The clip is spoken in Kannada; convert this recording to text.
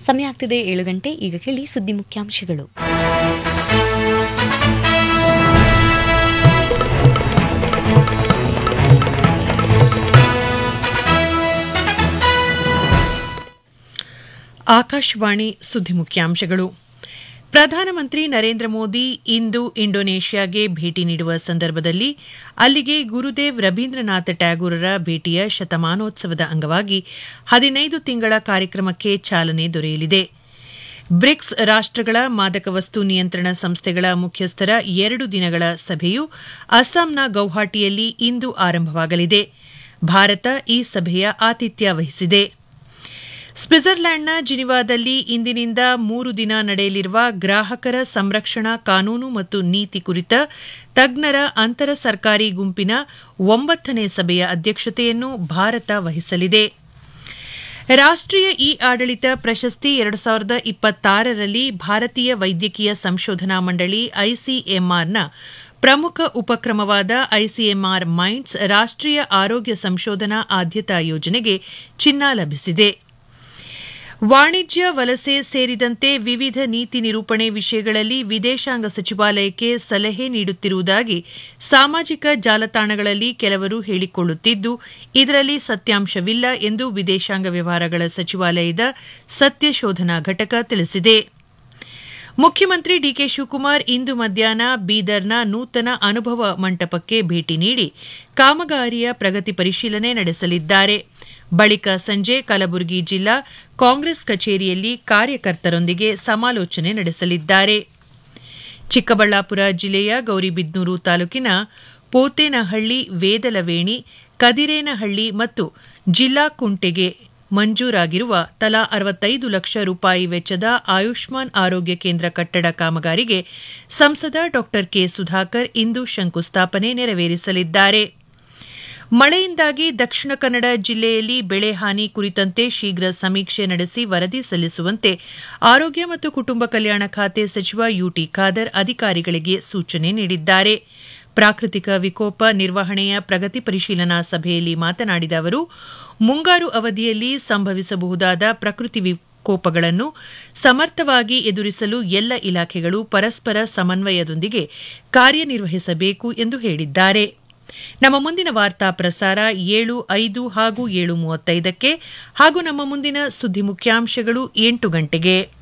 ಸಮಯ ಆಗ್ತಿದೆ ಏಳು ಗಂಟೆ ಈಗ ಕೇಳಿ ಸುದ್ದಿ ಮುಖ್ಯಾಂಶಗಳು ಆಕಾಶವಾಣಿ ಸುದ್ದಿ ಮುಖ್ಯಾಂಶಗಳು ಪ್ರಧಾನಮಂತ್ರಿ ನರೇಂದ್ರ ಮೋದಿ ಇಂದು ಇಂಡೋನೇಷ್ಯಾಗೆ ಭೇಟಿ ನೀಡುವ ಸಂದರ್ಭದಲ್ಲಿ ಅಲ್ಲಿಗೆ ಗುರುದೇವ್ ರವೀಂದ್ರನಾಥ ಟ್ಯಾಗೂರರ ಭೇಟಿಯ ಶತಮಾನೋತ್ಸವದ ಅಂಗವಾಗಿ ಹದಿನೈದು ತಿಂಗಳ ಕಾರ್ಯಕ್ರಮಕ್ಕೆ ಚಾಲನೆ ದೊರೆಯಲಿದೆ ಬ್ರಿಕ್ಸ್ ರಾಷ್ಟಗಳ ಮಾದಕ ವಸ್ತು ನಿಯಂತ್ರಣ ಸಂಸ್ಥೆಗಳ ಮುಖ್ಯಸ್ಥರ ಎರಡು ದಿನಗಳ ಸಭೆಯು ಅಸ್ಸಾಂನ ಗೌಹಾಟಿಯಲ್ಲಿ ಇಂದು ಆರಂಭವಾಗಲಿದೆ ಭಾರತ ಈ ಸಭೆಯ ಆತಿಥ್ಯ ವಹಿಸಿದೆ ಸ್ವಿಟ್ಜರ್ಲ್ಯಾಂಡ್ನ ಜಿನಿವಾದಲ್ಲಿ ಇಂದಿನಿಂದ ಮೂರು ದಿನ ನಡೆಯಲಿರುವ ಗ್ರಾಹಕರ ಸಂರಕ್ಷಣಾ ಕಾನೂನು ಮತ್ತು ನೀತಿ ಕುರಿತ ತಜ್ಞರ ಅಂತರ ಸರ್ಕಾರಿ ಗುಂಪಿನ ಒಂಬತ್ತನೇ ಸಭೆಯ ಅಧ್ಯಕ್ಷತೆಯನ್ನು ಭಾರತ ವಹಿಸಲಿದೆ ರಾಷ್ಟೀಯ ಇ ಆಡಳಿತ ಪ್ರಶಸ್ತಿ ಎರಡು ಸಾವಿರದ ಇಪ್ಪತ್ತಾರರಲ್ಲಿ ಭಾರತೀಯ ವೈದ್ಯಕೀಯ ಸಂಶೋಧನಾ ಮಂಡಳಿ ಐಸಿಎಂಆರ್ನ ಪ್ರಮುಖ ಉಪಕ್ರಮವಾದ ಐಸಿಎಂಆರ್ ಮೈಂಡ್ಸ್ ರಾಷ್ಟೀಯ ಆರೋಗ್ಯ ಸಂಶೋಧನಾ ಆದ್ಯತಾ ಯೋಜನೆಗೆ ಚಿನ್ನ ಲಭಿಸಿದೆ ವಾಣಿಜ್ಯ ವಲಸೆ ಸೇರಿದಂತೆ ವಿವಿಧ ನೀತಿ ನಿರೂಪಣೆ ವಿಷಯಗಳಲ್ಲಿ ವಿದೇಶಾಂಗ ಸಚಿವಾಲಯಕ್ಕೆ ಸಲಹೆ ನೀಡುತ್ತಿರುವುದಾಗಿ ಸಾಮಾಜಿಕ ಜಾಲತಾಣಗಳಲ್ಲಿ ಕೆಲವರು ಹೇಳಿಕೊಳ್ಳುತ್ತಿದ್ದು ಇದರಲ್ಲಿ ಸತ್ಯಾಂಶವಿಲ್ಲ ಎಂದು ವಿದೇಶಾಂಗ ವ್ಯವಹಾರಗಳ ಸಚಿವಾಲಯದ ಸತ್ಯಶೋಧನಾ ಘಟಕ ತಿಳಿಸಿದೆ ಮುಖ್ಯಮಂತ್ರಿ ಡಿಕೆ ಶಿವಕುಮಾರ್ ಇಂದು ಮಧ್ಯಾಹ್ನ ಬೀದರ್ನ ನೂತನ ಅನುಭವ ಮಂಟಪಕ್ಕೆ ಭೇಟಿ ನೀಡಿ ಕಾಮಗಾರಿಯ ಪ್ರಗತಿ ಪರಿಶೀಲನೆ ನಡೆಸಲಿದ್ದಾರೆ ಬಳಿಕ ಸಂಜೆ ಕಲಬುರಗಿ ಜಿಲ್ಲಾ ಕಾಂಗ್ರೆಸ್ ಕಚೇರಿಯಲ್ಲಿ ಕಾರ್ಯಕರ್ತರೊಂದಿಗೆ ಸಮಾಲೋಚನೆ ನಡೆಸಲಿದ್ದಾರೆ ಚಿಕ್ಕಬಳ್ಳಾಪುರ ಜಿಲ್ಲೆಯ ಗೌರಿಬಿದ್ನೂರು ತಾಲೂಕಿನ ಪೋತೇನಹಳ್ಳಿ ವೇದಲವೇಣಿ ಕದಿರೇನಹಳ್ಳಿ ಮತ್ತು ಜಿಲ್ಲಾ ಕುಂಟೆಗೆ ಮಂಜೂರಾಗಿರುವ ತಲಾ ಅರವತ್ತೈದು ಲಕ್ಷ ರೂಪಾಯಿ ವೆಚ್ಚದ ಆಯುಷ್ಮಾನ್ ಆರೋಗ್ಯ ಕೇಂದ್ರ ಕಟ್ಟಡ ಕಾಮಗಾರಿಗೆ ಸಂಸದ ಡಾ ಕೆ ಸುಧಾಕರ್ ಇಂದು ಶಂಕುಸ್ಥಾಪನೆ ನೆರವೇರಿಸಲಿದ್ದಾರೆ ಮಳೆಯಿಂದಾಗಿ ದಕ್ಷಿಣ ಕನ್ನಡ ಜಿಲ್ಲೆಯಲ್ಲಿ ಬೆಳೆ ಹಾನಿ ಕುರಿತಂತೆ ಶೀಘ್ರ ಸಮೀಕ್ಷೆ ನಡೆಸಿ ವರದಿ ಸಲ್ಲಿಸುವಂತೆ ಆರೋಗ್ಯ ಮತ್ತು ಕುಟುಂಬ ಕಲ್ಯಾಣ ಖಾತೆ ಸಚಿವ ಯುಟಿ ಖಾದರ್ ಅಧಿಕಾರಿಗಳಿಗೆ ಸೂಚನೆ ನೀಡಿದ್ದಾರೆ ಪ್ರಾಕೃತಿಕ ವಿಕೋಪ ನಿರ್ವಹಣೆಯ ಪ್ರಗತಿ ಪರಿಶೀಲನಾ ಸಭೆಯಲ್ಲಿ ಮಾತನಾಡಿದ ಅವರು ಮುಂಗಾರು ಅವಧಿಯಲ್ಲಿ ಸಂಭವಿಸಬಹುದಾದ ಪ್ರಕೃತಿ ವಿಕೋಪಗಳನ್ನು ಸಮರ್ಥವಾಗಿ ಎದುರಿಸಲು ಎಲ್ಲ ಇಲಾಖೆಗಳು ಪರಸ್ಪರ ಸಮನ್ವಯದೊಂದಿಗೆ ಕಾರ್ಯನಿರ್ವಹಿಸಬೇಕು ಎಂದು ಹೇಳಿದ್ದಾರೆ ನಮ್ಮ ಮುಂದಿನ ವಾರ್ತಾ ಪ್ರಸಾರ ಏಳು ಐದು ಹಾಗೂ ಏಳು ಮೂವತ್ತೈದಕ್ಕೆ ಹಾಗೂ ನಮ್ಮ ಮುಂದಿನ ಸುದ್ದಿ ಮುಖ್ಯಾಂಶಗಳು ಎಂಟು ಗಂಟೆಗೆ